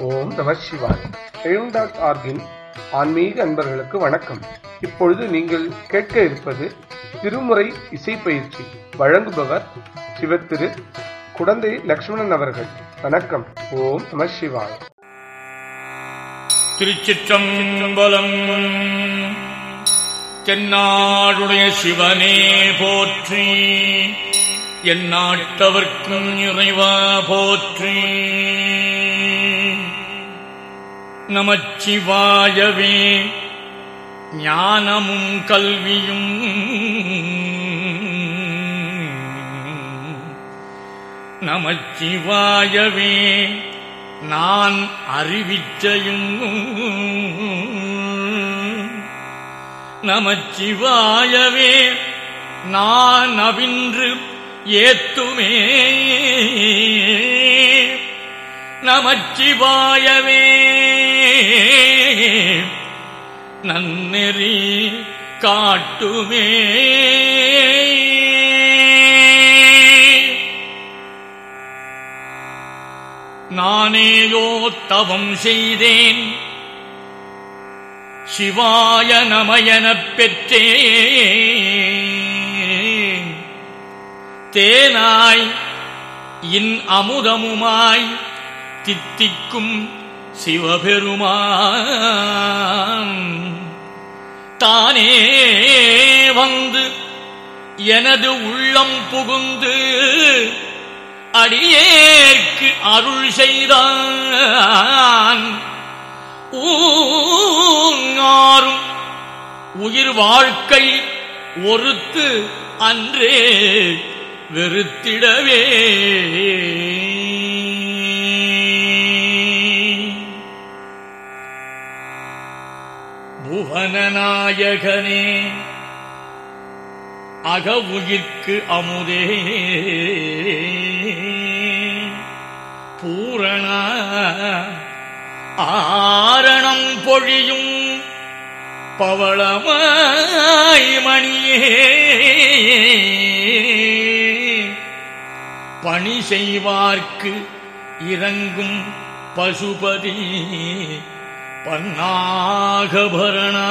ஓம் நம சிவாய் எழும் டாட் ஆர்கின் ஆன்மீக அன்பர்களுக்கு வணக்கம் இப்பொழுது நீங்கள் கேட்க இருப்பது திருமுறை இசை பயிற்சி வழங்குபவர் சிவத்திரு குடந்தை லக்ஷ்மணன் அவர்கள் வணக்கம் ஓம் நம சிவாய் திருச்சிற்றம்பலம் தென்னாடுடைய சிவனே போற்றி என் நாட்டவர்க்கும் இறைவா போற்றி நமச்சிவாயவே ஞானமும் கல்வியும் நமச்சிவாயவே நான் அறிவிச்சையும் நமச்சிவாயவே நான் அவின்று ஏத்துமே நமச்சிவாயவே நன்னெறி காட்டுமே நானேயோ தவம் செய்தேன் சிவாய நமயனப் பெற்றேன் தேனாய் இன் அமுதமுமாய் தித்திக்கும் சிவபெருமான் தானே வந்து எனது உள்ளம் புகுந்து அடியேற்கு அருள் செய்தான் ஊங்காரும் உயிர் வாழ்க்கை ஒருத்து அன்றே வெறுத்திடவே புவனநாயகனே அகவுயிர்க்கு அமுதே பூரண ஆரணம் பொழியும் பவளமாய் மணியே பணி செய்வார்க்கு இறங்கும் பசுபதி பன்னாகபரணா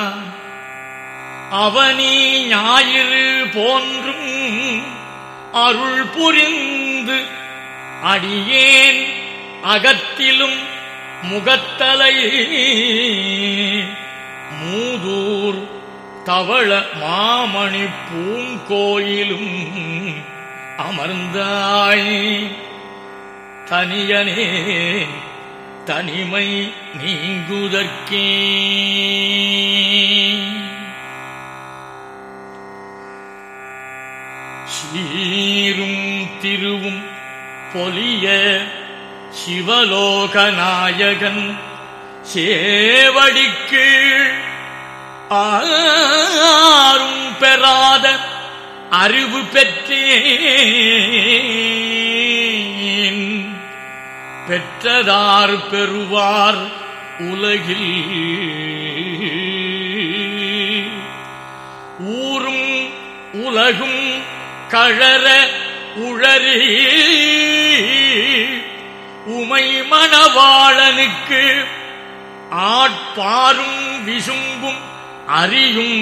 அவனி ஞாயிறு போன்றும் அருள் புரிந்து அடியேன் அகத்திலும் முகத்தலை மூதூர் தவள மாமணி பூங்கோயிலும் அமர்ந்தாய் தனியனே தனிமை நீங்குதற்கே சீரும் திருவும் பொலிய சிவலோகநாயகன் சேவடிக்கு ஆரும் பெறாத அறிவு பெற்றேன் பெற்றதார் பெறுவார் உலகில் ஊரும் உலகும் கழற உழறி உமை மணவாளனுக்கு ஆட்பாரும் விசும்பும் அறியும்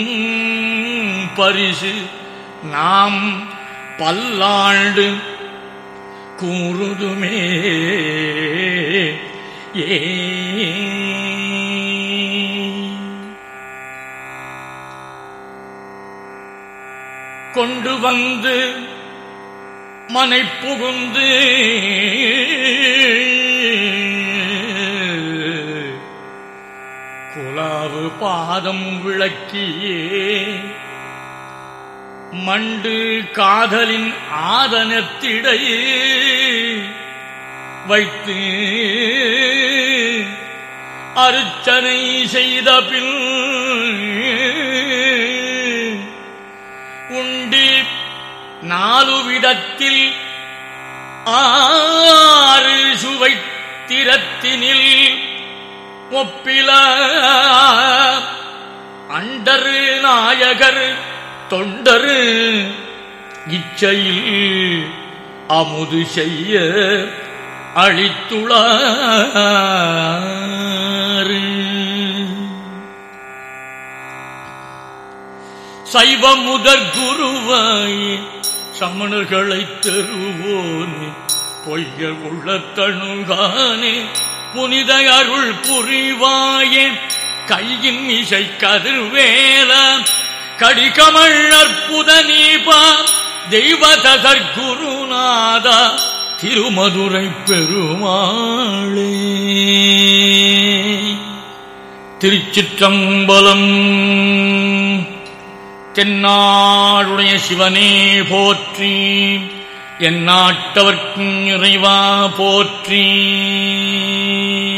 பரிசு நாம் பல்லாண்டு கூறுதுமே ஏ கொண்டு வந்து மனை புகுந்து குலாவு பாதம் விளக்கியே மண்டு காதலின் ஆதனத்திடையே வைத்து அருச்சனை செய்த பின் உண்டி நாலு விதத்தில் ஆறு சுவை திறத்தினில் ஒப்பில அண்டரு நாயகர் தொண்டரு இச்சையில் அமுது செய்ய அளித்துளாறு சைவ முதற் குருவாயே சமணர்களை தருவோனே பொய்ய உள்ள தணுகானே புனித அருள் புரிவாயே கையின் இசை கதிர்வேல கடிகமள் அற்புத நீபா தெய்வதர் குருநாதா திருமதுரை பெருமாளே திருச்சிற்றம்பலம் தென்னாடுடைய சிவனே போற்றி என் நாட்டவர்க்கும் இறைவா போற்றி